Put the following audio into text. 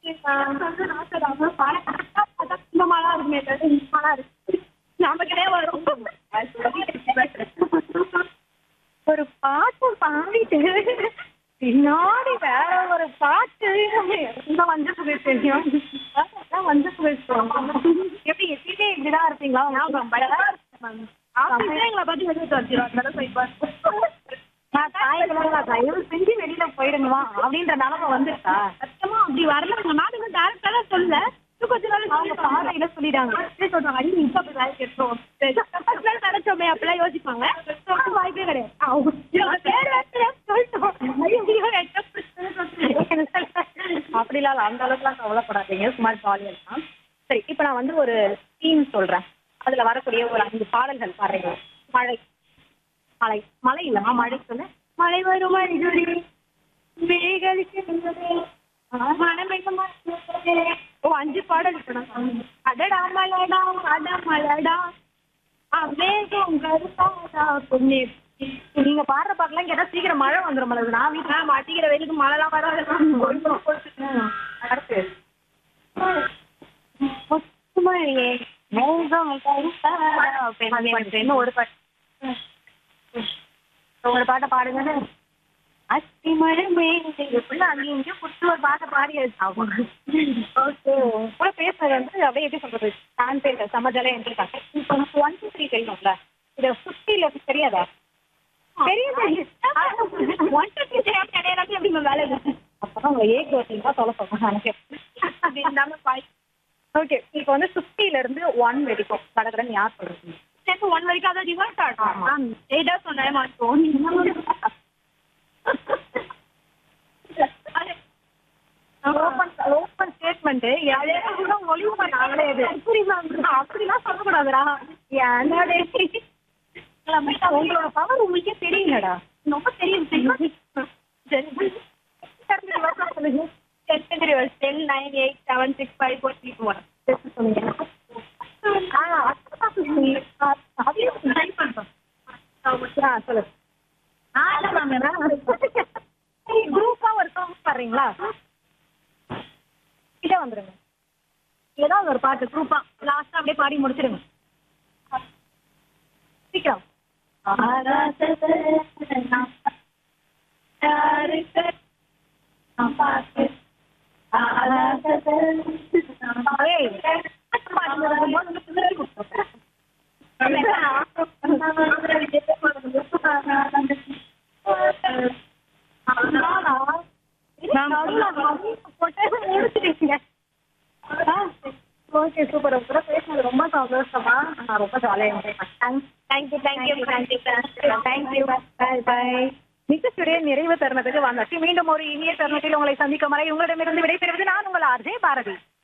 சும்மாலாம் இருக்குமே தவிர சும்மாலாம் இருக்கு நமக்கிட்டே வரும் ஒரு பாட்டு பாடிட்டு பின்னாடி வேற ஒரு பாட்டு இந்த வந்து புகழ் தெரியும் அதான் வந்து புகழ் எப்படி எப்பயுமே இப்படிதான் இருப்பீங்களா ஞாபகம் எங்களை பத்தி வெளியே தோச்சிடும் நான் தாயங்களா தயவு செஞ்சு வெளியில போயிடுங்களா அப்படின்ற நிலைமை வந்துருக்கா சத்தமா அப்படி வரல உங்க நாட்டுக்கு டேரக்டா தான் சொல்ல இன்னும் கொஞ்ச நாள் அவங்க பாதையில சொல்லிட்டாங்க சொல்றாங்க ஐயோ இப்ப அப்படி வேலை கேட்டோம் நினைச்சோமே அப்படிலாம் யோசிப்பாங்க வாய்ப்பே கிடையாது அவங்க இவங்க பேர் வேற சொல்லிட்டோம் ஐயோ, ஐயோ, என்ன பிரச்சனை? அப்படிலாம் இல்ல, அந்த அளவுக்குலாம் கவலைப்படாதீங்க சும்மா ஜாலியா இருக்கலாம் சரி இப்ப நான் வந்து ஒரு தீம் சொல்றேன் அதுல வரக்கூடிய ஒரு அஞ்சு பாடல்கள் பாருங்க மழை மழை மழை இல்லம்மா மழை சொல்லு மழை வரும் மழை விழிகளுக்கு ஓ அஞ்சு பாடல் இப்ப நான் சொன்னேன். அடடா மலடா அட மலடா அமேகம் கருப்பாடா பொண்ணே நீங்க பாடுற பாட்டுலாம் கேட்டா சீக்கிரம் மழை வந்துரும் மலர் நான் வீட்டுல மாட்டிக்கிற வெயிலுக்கு மழைலாம் வராது அடுத்து மழையே மேகம் கருப்பாடா பெண்ணே ஒரு பாட்டு ஒரு பாட்டை பாடுங்க அத்தி மழை மேலே எப்படின்னா அங்கேயும் இங்கேயும் புட்டு ஒரு பாட்டை பாடி ஓகே கூட பேசுறது வந்து அப்படியே எப்படி சொல்றது நான் பேர் சமஜாலே என்கிட்ட இப்போ நமக்கு ஒன் டூ த்ரீ தெரியும்ல இதை ஃபிஃப்டில தெரியாதா தெரியுது ஒன் டூ த்ரீ தெரியாம கிடையாது எப்படி நம்ம வேலை அப்பதான் உங்க ஏ கோட்டிங் தான் சொல்ல சொல்றேன் எனக்கு ஓகே இப்போ வந்து ஃபிஃப்டில இருந்து ஒன் வரைக்கும் கடகடன் யார் சொல்றீங்க ஒன் வரைக்கும் அதான் ரிவர்ஸ் ஆகும் எயிட்டா சொன்னேன் மாட்டோம் ஓப்பன் ஓப்பன் ஸ்டேட்மெண்ட் யாரையும் கூட ஒளிவு பண்ணாங்களே இது அப்படிலாம் சொல்லக்கூடாதுடா ஏன்டா டேய் உங்களோட பவர் உங்களுக்கே தெரியலடா ரொம்ப தெரியும் சரி சொல்லுங்க ten nine eight seven six five four three one சொன்னீங்க குரூப்பா ஒரு சாங் பாடுறீங்களா கிட்ட வந்துருங்க ஏதாவது ஒரு பாட்டு குரூப்பா லாஸ்டா அப்படியே பாடி முடிச்சிருங்க சீக்கிரம் ஏய், ஓகே சூப்பர் உங்க பேசினது ரொம்ப சந்தோஷமா நான் ரொம்ப ஜாலியாக என்ஜாய் பண்ணேன் thank you thank you thank you thank you bye bye நிகழ்ச்சியுடைய நிறைவு தருணத்துக்கு வந்தாச்சு மீண்டும் ஒரு இனிய தருணத்தில் உங்களை சந்திக்கும் வரை உங்களிடமிருந்து விடைபெறுவது நான் உங்கள் ஆர்ஜே பாரதி